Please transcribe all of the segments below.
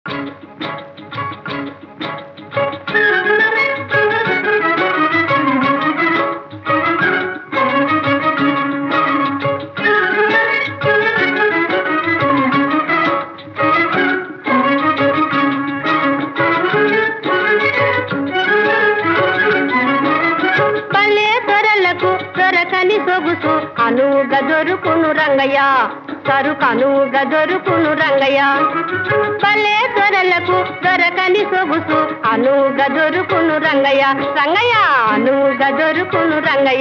పల్లె దొరలకు దొరకని సొగుసు అనువుగా దొరుకును రంగయ్య సరుకు అనువుగా దొరుకును రంగయ్య పల్లె దొరలకు దొరకని సొగుసు అనువుగా దొరుకును రంగయ్య రంగయ్య అనువుగా దొరుకును రంగయ్య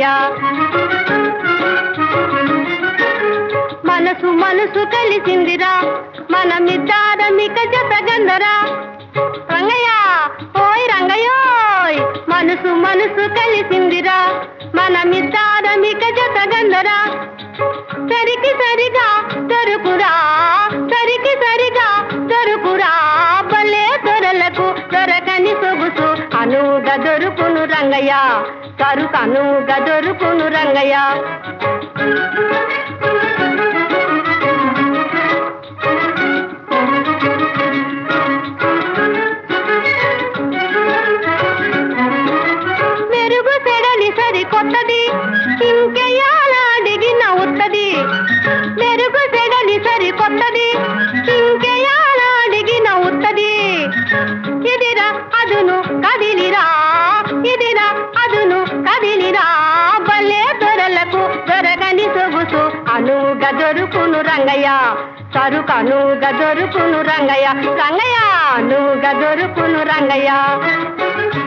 మనసు మనసు కలిసిందిరా మనమిద్దారమిక జతగందరా రంగయ్య ఓయ్ రంగయ్యోయ్ మనసు మనసు కలిసిందిరా మనమిద్దారమిక జతగందరా సరికి సరిగా దొరుకురా సరికి సరిగా దొరుకురా భలే దొరలకు దొరకని సొగుసు అనువుగా దొరుకును రంగయ్య సరుకు అనువుగా దొరుకును రంగయ్య మెరుగు సెడలి సరి కొత్తది ఇంకెయాలాడిగి నవ్వుతుంది మెరుగు సెడలి సరి కొత్తది ఇంకెయాలాడిగి నవ్వుతుంది ఇదిరా అదును కదిలిరా ఇదిరా అదును కదిలిరా భలే దొరలకు దొరగని సొగుసు అనువుగా దొరుకును రంగయ్య సరుకు అనువుగా దొరుకును రంగయ్య రంగయ్య అనువుగా దొరుకును రంగయ్య